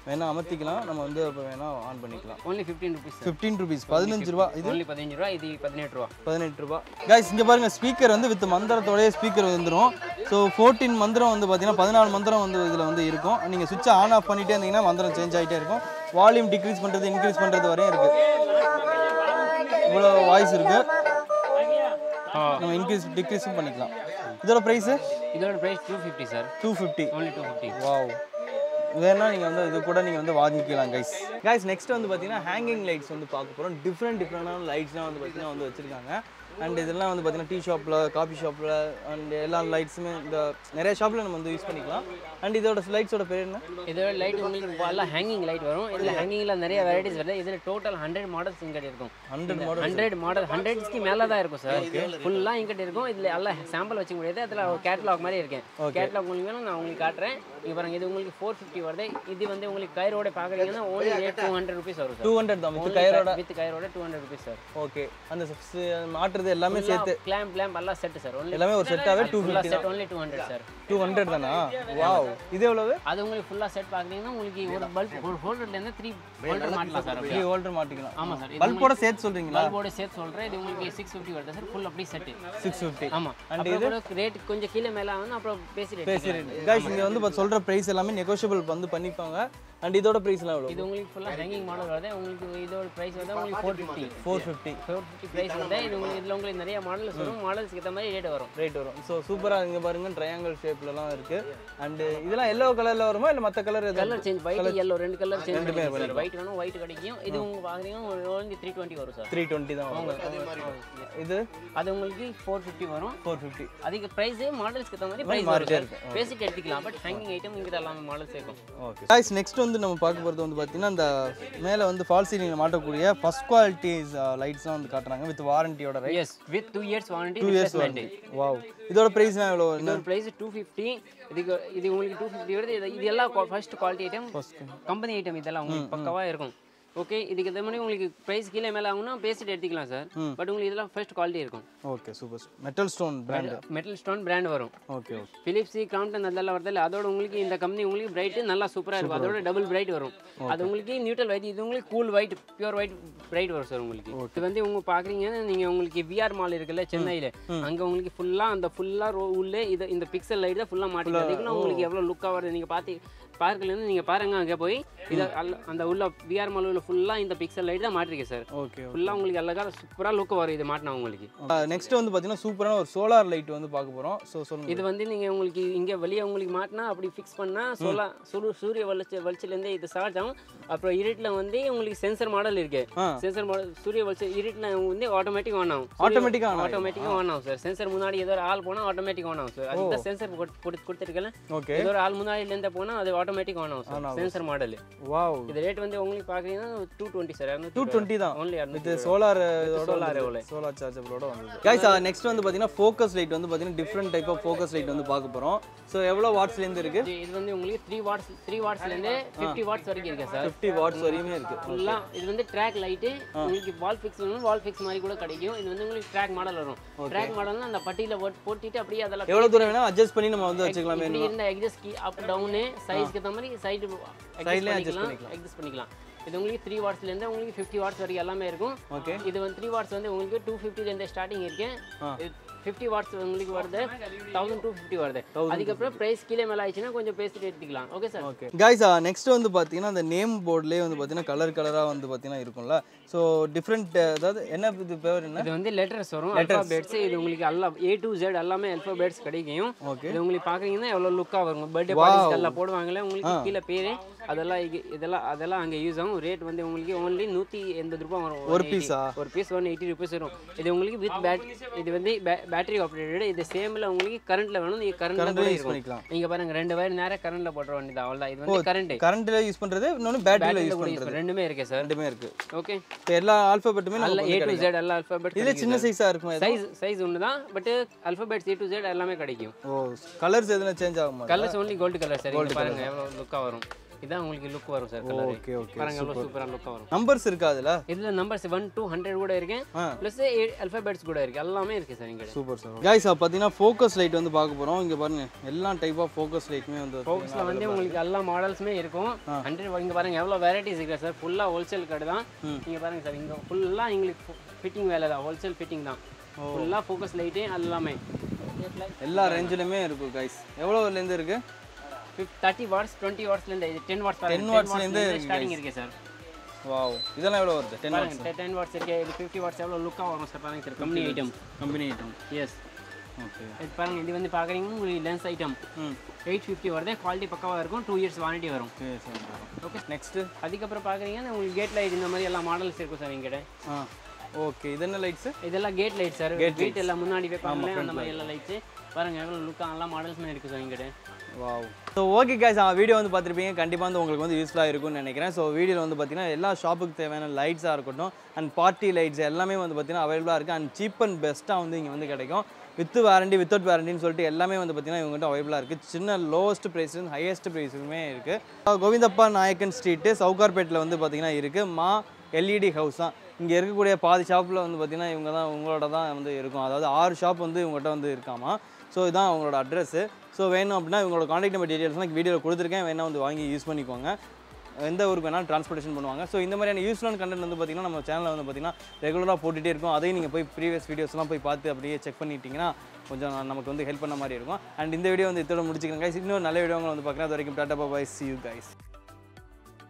வேணா அமர்த்திக்கலாம் நம்ம வந்து அப்போ வேணா ஆன் பண்ணிக்கலாம் only fifteen rupees sir fifteen rupees பதினஞ்சு ரூபா இது ஒன்லி பதினஞ்சு ரூபா இது பதினெட்டு ரூபா பதினெட்டு ரூபா கைஸ் இங்கே பாருங்க ஸ்பீக்கர் வந்து வித் மந்திரத்தோடய ஸ்பீக்கர் வந்துடும் ஸோ ஃபோர்டீன் மந்திரம் வந்து பார்த்தீங்கன்னா பதினாலு மந்திரம் வந்து இதில் வந்து இருக்கும் நீங்கள் சுவிட்சை ஆன் ஆஃப் பண்ணிட்டே இருந்தீங்கன்னா மந்திரம் சேஞ்ச் ஆகிட்டே இருக்கும் வால்யூம் டிக்ரீஸ் பண்ணுறது இன்க்ரீஸ் பண்ணுறது வரையும் இருக்குது இவ்வளோ வாய்ஸ் இருக்குது நம்ம இன்க்ரீஸ் டிக்ரீஸும் பண்ணிக்கலாம் இதோட ப்ரைஸு இதோட price two fifty sir two fifty only two fifty wow வேணா நீங்கள் வந்து இது கூட நீங்கள் வந்து வாங்கிக்கலாம் கைஸ் கைஸ் நெக்ஸ்ட் வந்து பார்த்தீங்கன்னா ஹேங்கிங் லைட்ஸ் வந்து பார்க்க போகிறோம் டிஃப்ரெண்ட் டிஃப்ரெண்டான லைட்ஸ்லாம் வந்து பார்த்தீங்கன்னா வந்து வச்சுருக்காங்க அண்ட் இதெல்லாம் வந்து பார்த்தீங்கன்னா டீ ஷாப்பில் காஃபி ஷாப்பில் அண்ட் எல்லா லைட்ஸுமே இந்த நிறைய ஷாப்பில் நம்ம வந்து யூஸ் பண்ணிக்கலாம் அண்ட் இதோட லைட்ஸோட பேர் என்ன இதோட லைட் உங்களுக்கு எல்லாம் ஹேங்கிங் லைட் வரும் இதில் ஹேங்கிங்கில் நிறைய வெரைட்டிஸ் வருது இதில் டோட்டல் ஹண்ட்ரட் மாடல்ஸ் இங்கிட்ட இருக்கும் ஹண்ட்ரட் மாடல் ஹண்ட்ரட் மாடல் ஹண்ட்ரட்ஸ்க்கு மேலே தான் இருக்கும் சார் ஃபுல்லாக இங்கிட்ட இருக்கும் இதில் எல்லாம் சாம்பிள் வச்சுக்க முடியாது அதில் கேட்லாக் மாதிரி இருக்கேன் கேட்லாக் உங்களுக்கு வேணும் நான் உங்களுக்கு காட்டுறேன் இங்கே பாருங்க இது உங்களுக்கு ஃபோர் ஃபிஃப்டி வருது இது வந்து உங்களுக்கு கயிறோட பார்க்குறீங்கன்னா only rate two hundred rupees வரும் டூ சார் ஹண்ட்ரட் தான் வித் கயரோட வித் கயிறோட two hundred rupees sir okay அந்த ஸ்- மாட்டுறது எல்லாமே சேர்த்து கிளாம்ப் கிளாம்ப் எல்லாம் செட் சார் ஒன்லி எல்லாமே ஒரு செட்டாகவே டூ ஃபுல்லாக set only two hundred sir two hundred தானா வாவ் இது எவ்வளவு அது உங்களுக்கு ஃபுல்லாக செட் பார்க்குறீங்கன்னா உங்களுக்கு ஒரு பல்ப் ஒரு ஹோல்டர்லேருந்து த்ரீ ஹோல்டர் மாட்டலாம் சார் த்ரீ ஹோல்டர் மாட்டிக்கலாம் ஆமாம் சார் பல்போட சேர்த்து சொல்கிறீங்களா பல்போட சேர்த்து சொல்கிறேன் இது உங்களுக்கு சிக்ஸ் ஃபிஃப்டி வருது சார் ஃபுல் அப்படி செட்டு சிக்ஸ் ஃபிஃப்டி ஆமாம் அப்புறம் கூட ரேட் கொஞ்சம் கீழே மேலே ஆகணும் அப்புறம் பேசி பேசி கைஸ் இங்கே வந்து இப்போ சொல்கிற ப்ரைஸ் எல்லாமே நெகோஷியபிள் வந்து பண்ணிப்பாங்க அண்ட் இதோட ப்ரைஸ்லாம் எவ்வளோ இது உங்களுக்கு ஃபுல்லாக ஹேங்கிங் மாடல் வருது உங்களுக்கு இதோட ப்ரைஸ் வந்து உங்களுக்கு four fifty four fifty four fifty price வந்து இது உங்களுக்கு இதில் உங்களுக்கு நிறைய மாடல்ஸ் வரும் மாடல்ஸ்க்கு ஏற்ற மாதிரி ரேட் வரும் ரேட் வரும் ஸோ சூப்பராக இங்கே பாருங்க ட்ரையாங்கிள் ஷேப்லலாம் இருக்குது அண்டு இதெல்லாம் எல்லோ கலரில் வருமா இல்லை மற்ற கலர் எதாவது கலர் சேஞ்ச் ஒயிட் yellow ரெண்டு கலர் சேஞ்ச் பண்ணிக்கலாம் சார் ஒயிட் வேணும் ஒயிட் கிடைக்கும் இது உங்க பாக்குறீங்க ஒன்லி த்ரீ டுவெண்ட்டி வரும் சார் த்ரீ டுவெண்ட்டி தான் வரும் இது அது உங்களுக்கு ஃபோர் ஃபிஃப்டி வரும் ஃபோர் ஃபிஃப்டி அதுக்கு ப்ரைஸ் மாடல்ஸ்க்கு ஏற்ற மாதிரி ப்ரைஸ் வரும் சார் பேசிக் எடுத்துக்கலாம் பட் ஹேங்கிங் ஐட்டம் இங்கே எல்லாமே மாடல்ஸ் இருக்கும் ஓகே கைஸ் நெக்ஸ்ட் வந்து நம்ம பார்க்க போகிறது வந்து பார்த்தீங்கன்னா இந்த மேலே வந்து ஃபால் சீலிங்கில் மாட்டக்கூடிய ஃபஸ்ட் குவாலிட்டிஸ் லைட்ஸ்லாம் வந்து காட்டுறாங்க வித் வாரண்டியோட right yes with two years warranty two years warranty wow இதோட ப்ரைஸ்லாம் எவ்வளோ இதோட ப்ரைஸ் டூ ஃபிஃப்டி இதுக்கு இது உங்களுக்கு டூ ஃபிஃப்டி வருது இது இது எல்லாம் first quality item company item இதெல்லாம் உங்களுக்கு பக்கவாக இருக்கும் ஓகே இதுக்கு இதே மாதிரி உங்களுக்கு ப்ரைஸ் கீழே மேலே ஆகும்னா பேசிட்டு எடுத்துக்கலாம் சார் பட் உங்களுக்கு இதெல்லாம் ஃபர்ஸ்ட் குவாலிட்டி இருக்கும் okay super metal stone brand metal stone brand வரும் ஓகே ஓகே பிலிப்ஸி கிராம்டன் அதெல்லாம் வரதில்ல அதோட உங்களுக்கு இந்த கம்பெனி உங்களுக்கு பிரைட்டு நல்லா சூப்பராக இருக்கும் அதோட டபுள் பிரைட் வரும் அது உங்களுக்கு நியூட்ரல் ஒயிட் இது உங்களுக்கு cool white pure white bright வரும் சார் உங்களுக்கு இது வந்து உங்க பாக்குறீங்கன்னா நீங்க உங்களுக்கு விஆர் மால் இருக்குல்ல சென்னையில அங்க உங்களுக்கு ஃபுல்லா அந்த ஃபுல்லா ரோ உள்ளே இது இந்த பிக்சல் லைட் தான் ஃபுல்லா மாட்டிக்கிறதுக்கு உங்களுக்கு எவ்வளவு லுக்கா வருது நீங்க பாத்து பார்க்கல இருந்து நீங்க பாருங்க அங்க போய் இத அல்ல- அந்த உள்ள விஆர் மால் உள்ள ஃபுல்லா இந்த பிக்சல் லைட் தான் மாட்டிருக்கு சார் ஓகே ஃபுல்லா உங்களுக்கு அழகா சூப்பரா லுக் வரும் இது மாட்டினா உங்களுக்கு நெக்ஸ்ட் வந்து பார்த்தீங்கன்னா சூப்பரான ஒரு சோலார் லைட் வந்து பார்க்க போகிறோம் ஸோ சொல்லுங்க இது வந்து நீங்க உங்களுக்கு இங்க வெளியே உங்களுக்கு மாட்டினா அப்படி ஃபிக்ஸ் பண்ணா சோலா சூரிய சூரிய வெளிச்ச வெளிச்சிலேருந்து இது சார்ஜ் ஆகும் அப்புறம் இருட்டில் வந்து உங்களுக்கு சென்சர் மாடல் இருக்கு ஆ. சென்சர் மாடல் சூரிய வெளிச்ச இருட்டில் வந்து ஆட்டோமேட்டிக் ஆன் ஆகும் Automatic on ஆகும். ஆட்டோமேட்டிக்காக ஆன் ஆகும் சார் சென்சர் முன்னாடி ஏதோ ஒரு ஆள் போனால் ஆட்டோமேட்டிக் ஆன் ஆகும் சார் அதுதான் சென்சர் கொடுத்துருக்கல ஓகே ஏதோ ஒரு ஆள் முன்னாடிலேருந்து போனால் அது ஆட்டோமேட்டிக் ஆன் ஆகும் சார் சென்சர் மாடல் வாவ் இது ரேட் வந்து உங்களுக்கு பார்க்குறீங்கன்னா two twenty sir two twenty தான் ஒன்லி வித் சோலார் solar எவ்வளவு? சோலார் சார்ஜபிளோட வந்தது கைஸ் நெக்ஸ்ட் வந்து பார்த்தீங்கன்னா ஃபோக்கஸ் லைட் வந்து பார்த்தீங்கன்னா different type of focus light வந்து பார்க்க போகிறோம் ஸோ எவ்வளோ வாட்ஸ்லேருந்து இருக்கு இது இது வந்து உங்களுக்கு த்ரீ வாட்ஸ் த்ரீ வாட்ஸ்லேருந்து ஃபிஃப்டி வாட்ஸ் வரைக்கும் இருக்கு சார் ஃபிஃப்டி வாட்ஸ் வரையுமே இருக்கு ஃபுல்லாக இது வந்து ட்ராக் லைட்டு உங்களுக்கு வால் ஃபிக்ஸ் வேணும் வால் ஃபிக்ஸ் மாதிரி கூட கிடைக்கும் இது வந்து உங்களுக்கு ட்ராக் மாடல் வரும் ட்ராக் மாடல்னா அந்த பட்டியில் போட்டிட்டு அப்படியே அதெல்லாம் எவ்வளோ தூரம் வேணால் அட்ஜஸ்ட் பண்ணி நம்ம வந்து வச்சுக்கலாம் இப்படி இருந்த எக்ஸஸ் கீ அப் டவுனு சைஸ்க்கு ஏற்ற மாதிரி சைடு பண்ணிக்கலாம் எக்ஸஸ் பண்ணிக்கலாம் இது உங்களுக்கு த்ரீ வாட்ஸ்லேருந்து உங்களுக்கு ஃபிஃப்டி வாட்ஸ் வரைக்கும் எல்லாமே இருக்கும் ஓகே இது வந்து த்ரீ வாட்ஸ் வந்து உங்களுக்கு டூ ஃபிஃப்டிலேருந்து ஸ்டார்டிங் இருக்கு ஃபிஃப்டி வாட்ஸ் உங்களுக்கு வருது தௌசண்ட் டூ ஃபிஃப்டி வருது அதுக்கப்புறம் ப்ரைஸ் கீழே மேலே ஆயிடுச்சுன்னா கொஞ்சம் பேசிட்டு எடுத்துக்கலாம் okay sir okay guys next வந்து பார்த்தீங்கன்னா அந்த நேம் போர்ட்லேயே வந்து பார்த்தீங்கன்னா கலர் கலராக வந்து பார்த்தீங்கன்னா இருக்கும்ல ஸோ டிஃப்ரெண்ட் அதாவது என்ன இது பேர் என்ன இது வந்து லெட்டர்ஸ் வரும் அல்ஃபாபெட்ஸ் இது உங்களுக்கு எல்லா ஏ டு ஜெட் எல்லாமே அல்ஃபாபெட்ஸ் கிடைக்கும் Okay. இது உங்களுக்கு பாக்குறீங்கன்னா எவ்வளவு லுக்கா வரும் பர்த்டே பார்ட்டிஸ் எல்லாம் போடுவாங்கல்ல உங்களுக்கு கீழே பேரு அதெல்லாம் இங்க- இதெல்லாம் அதெல்லாம் அங்க யூஸ் ஆகும் ரேட் வந்து உங்களுக்கு ஒன்லி நூத்தி எண்பது ரூபாய் வரும் ஒரு 180. பீஸா ஒரு பீஸ் ஒன் எயிட்டி ருபீஸ் வரும் இது உங்களுக்கு வித் பேட் இது வந்து பேட்டரி ஆப்ரேட்டட் இது சேம்ல உங்களுக்கு கரண்ட்ல வேணும் நீங்க கரண்ட்ல கூட யூஸ் இருக்கும் பண்ணிக்கலாம் நீங்க பாருங்க ரெண்டு வயர் நேரா கரண்ட்ல போடுற வேண்டியது அவ்வளவுதான் இது வந்து கரண்ட் கரண்ட்டில் யூஸ் பண்ணுறது இன்னொன்று பேட்டரியில் பேட்டரியில யூஸ் கூட யூஸ் பண்ணுறது ரெண்டுமே இருக்கு சார் ரெண்டுமே இருக்கு ஓகே இப்போ எல்லா ஆல்ஃபபெட்டுமே அல்ல நம்ம ஏ டு ஜெட் எல்லா அல்ஃபாபெட் இதில் சின்ன சைஸாக இருக்குமா இது? சைஸ் சைஸ் ஒன்று தான் but alphabets A to Z எல்லாமே கிடைக்கும் ஓ கலர்ஸ் எதுனா சேஞ்ச் ஆகுமா colours only gold colour sir இங்க பாருங்க எவ்வளோ லுக்காக வரும் இதான் உங்களுக்கு லுக் வரும் சார் கலர் ஓகே ஓகே பாருங்க எவ்வளோ சூப்பராக லுக்காக வரும் நம்பர்ஸ் இருக்கா அதில் இதில் நம்பர்ஸ் ஒன் டூ ஹண்ட்ரட் கூட இருக்கு ஆ. ப்ளஸ் அல்ஃபபெட்ஸ் கூட இருக்கு எல்லாமே இருக்கு சார் இங்கே சூப்பர் சார் கைஸ் பார்த்தீங்கன்னா ஃபோக்கஸ் லைட் வந்து பார்க்க போகிறோம் இங்கே பாருங்க எல்லா டைப் ஆஃப் ஃபோக்கஸ் லைட்டுமே வந்து ஃபோக்ஸில் வந்து உங்களுக்கு எல்லா மாடல்ஸுமே இருக்கும் ஹண்ட்ரட் இங்கே பாருங்க எவ்வளோ வெரைட்டிஸ் இருக்கு சார் ஃபுல்லாக ஹோல்சேல் கடை தான் இங்கே பாருங்க சார் இங்கே ஃபுல்லாக எங்களுக்கு ஃபிட்டிங் வேலை தான் ஹோல்சேல் ஃபிட்டிங் தான் ஃபுல்லாக ஃபோக்கஸ் லைட்டு எல்லாமே எல்லா ரேஞ்சிலுமே இருக்கும் கைஸ் எவ்வளோலேருந்து இருக்கு தேர்ட்டி வாட்ஸ் டுவெண்ட்டி வாட்ஸ்லேருந்து இது டென் வாட்ஸ் 10 watts ல இருந்து இருக்கு ஸ்டார்டிங் இருக்கு சார் வாவ் இதெல்லாம் எவ்வளோ வருது டென் பாருங்க டென் வாட்ஸ் இருக்கு இது ஃபிஃப்டி வாட்ஸ் எவ்வளோ லுக்காக வரும் சார் பாருங்க sir company item company item yes okay இது பாருங்க இது வந்து பார்க்குறீங்கன்னா உங்களுக்கு லென்ஸ் ஐட்டம் ம் எயிட் ஃபிஃப்டி வருது குவாலிட்டி பக்காவாக இருக்கும் டூ இயர்ஸ் வாரண்டி வரும் ஓகே சார் ஓகே நெக்ஸ்ட்டு அதுக்கப்புறம் பார்க்குறீங்கன்னா உங்களுக்கு கேட் லைட் இந்த மாதிரி எல்லா மாடல்ஸ் இருக்கும் சார் எங்கிட்ட ஆ ஓகே இது என்ன லைட்ஸு இதெல்லாம் கேட் லைட் சார் கேட் எல்லாம் முன்னாடி வைப்பாங்களே அந்த மாதிரி எல்லாம் லைட்ஸ் பாருங்க எவ்வளோ லுக்காக எல்லா மாடல்ஸுமே இருக்குது சார் எங்கிட்ட வாவ் ஸோ ஓகே guys ஆ வீடியோ வந்து பார்த்துருப்பீங்க கண்டிப்பாக வந்து உங்களுக்கு வந்து யூஸ்ஃபுல்லாக இருக்கும்னு நினைக்கிறேன் ஸோ வீடியோவில் வந்து பார்த்தீங்கன்னா எல்லா ஷாப்புக்கு தேவையான லைட்ஸாக இருக்கட்டும் அண்ட் பார்ட்டி லைட்ஸ் எல்லாமே வந்து பார்த்தீங்கன்னா அவைலபிளாக இருக்குது அண்ட் சீப் அண்ட் பெஸ்ட்டாக வந்து இங்கே வந்து கிடைக்கும் வித் வாரண்டி வித்தவுட் வாரண்டின்னு சொல்லிட்டு எல்லாமே வந்து பார்த்தீங்கன்னா இவங்ககிட்ட அவைலபிளாக இருக்குது சின்ன லோவஸ்ட் ப்ரைஸ்லேருந்து ஹையஸ்ட் ப்ரைஸுமே இருக்குது கோவிந்தப்பா நாயக்கன் ஸ்ட்ரீட்டு சவுகார்பேட்டில் வந்து பார்த்தீங்கன்னா இருக்குது மா எல்இடி ஹவுஸ் தான் இங்கே இருக்கக்கூடிய பாதி ஷாப்பில் வந்து பார்த்தீங்கன்னா இவங்க தான் உங்களோட தான் வந்து இருக்கும் அதாவது ஆறு ஷாப் வந்து இவங்ககிட்ட வந்து இருக்காமா ஸோ இதான் அவங்களோட அட்ரஸ்ஸு ஸோ வேணும் அப்படின்னா இவங்களோட காண்டாக்ட் நம்பர் டீட்டெயில்ஸ்லாம் வீடியோவில் கொடுத்துருக்கேன் வேணா வந்து வாங்கி யூஸ் பண்ணிக்கோங்க எந்த ஊருக்கு வேணாலும் ட்ரான்ஸ்போர்ட்டேஷன் பண்ணுவாங்க ஸோ இந்த மாதிரியான யூஸ்ஃபுல்லான கண்டென்ட் வந்து பார்த்தீங்கன்னா நம்ம சேனலில் வந்து பார்த்தீங்கன்னா ரெகுலராக போட்டுகிட்டே இருக்கும் அதையும் நீங்கள் போய் ப்ரீவியஸ் வீடியோஸ்லாம் போய் பார்த்து அப்படியே செக் பண்ணிட்டீங்கன்னா கொஞ்சம் நமக்கு வந்து ஹெல்ப் பண்ண மாதிரி இருக்கும் அண்ட் இந்த வீடியோ வந்து இதோட முடிச்சுக்கிறேன் guys இன்னொரு நல்ல வீடியோ வந்து பார்க்குறேன் அது வரைக்கும் tata bye see you guys